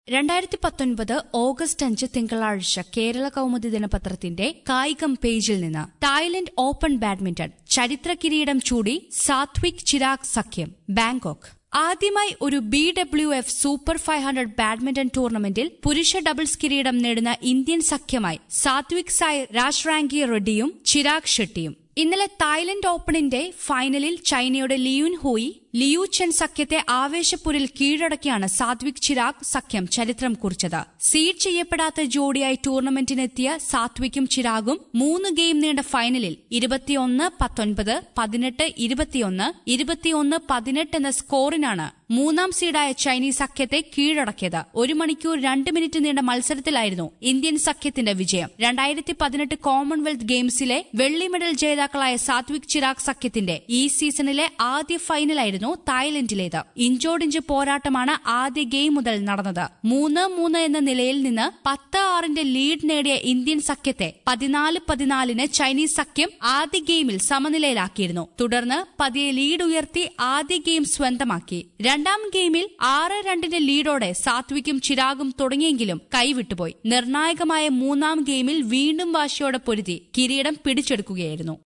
രണ്ടായിരത്തി പത്തൊൻപത് ഓഗസ്റ്റ് അഞ്ച് തിങ്കളാഴ്ച കേരള കൗമുദി ദിനപത്രത്തിന്റെ കായികം പേജിൽ നിന്ന് തായ്ലൻഡ് ഓപ്പൺ ബാഡ്മിന്റൺ ചരിത്ര കിരീടം ചൂടി സാത്വിക് ചിരാഗ് സഖ്യം ബാങ്കോക്ക് ആദ്യമായി ഒരു B W F super five hundred badminton ടൂർണമെന്റിൽ പുരുഷ ഡബിൾസ് കിരീടം നേടുന്ന ഇന്ത്യൻ സഖ്യമായി സാത്വിക് സായ് രാജ് റാങ്കി റെഡ്ഡിയും ചിരാഗ് ഷെട്ടിയും ഇന്നലെ തായ്ലൻഡ് ഓപ്പണിന്റെ ഫൈനലിൽ ചൈനയുടെ ലിയുൻ ഹോയി ലിയു ചെൻ സഖ്യത്തെ ആവേശപ്പുരിൽ കീഴടക്കിയാണ് സാത്വിക് ചിരാഗ് സഖ്യം ചരിത്രം കുറിച്ചത് സീഡ് ചെയ്യപ്പെടാത്ത ജോഡിയായി ടൂർണമെന്റിനെത്തിയ സാത്വിക്കും ചിരാഗും മൂന്ന് ഗെയിം നീണ്ട ഫൈനലിൽ ഇരുപത്തിയൊന്ന് പത്തൊൻപത് പതിനെട്ട് ഇരുപത്തിയൊന്ന് ഇരുപത്തിയൊന്ന് പതിനെട്ട് എന്ന സ്കോറിനാണ് മൂന്നാം സീഡായ ചൈനീസ് സഖ്യത്തെ കീഴടക്കിയത് ഒരു മണിക്കൂർ രണ്ട് മിനിറ്റ് നീണ്ട മത്സരത്തിലായിരുന്നു ഇന്ത്യൻ സഖ്യത്തിന്റെ വിജയം രണ്ടായിരത്തി പതിനെട്ട് കോമൺവെൽത്ത് ഗെയിംസിലെ വെള്ളി മെഡൽ ജേതാക്കളായ സാത്വിക് ചിരാഗ് സഖ്യത്തിന്റെ ഈ സീസണിലെ ആദ്യ ഫൈനലായിരുന്നു തായ്ലൻഡിലേത് ഇഞ്ചോടിഞ്ച് പോരാട്ടമാണ് ആദ്യ ഗെയിം മുതൽ നടന്നത് മൂന്ന് മൂന്ന് എന്ന നിലയിൽ നിന്ന് പത്ത് ആറിന്റെ ലീഡ് നേടിയ ഇന്ത്യൻ സഖ്യത്തെ പതിനാല് പതിനാലിന് ചൈനീസ് സഖ്യം ആദ്യ ഗെയിമിൽ സമനിലയിലാക്കിയിരുന്നു തുടർന്ന് പതിയെ ലീഡ് ഉയർത്തി ആദ്യ ഗെയിം സ്വന്തമാക്കി രണ്ടാം ഗെയിമിൽ ആറ് രണ്ടിന്റെ ലീഡോടെ സാത്വിക്കും ചിരാഗും തുടങ്ങിയെങ്കിലും കൈവിട്ടുപോയി നിർണായകമായ മൂന്നാം ഗെയിമിൽ വീണ്ടും വാശിയോടെ പൊരുതി കിരീടം പിടിച്ചെടുക്കുകയായിരുന്നു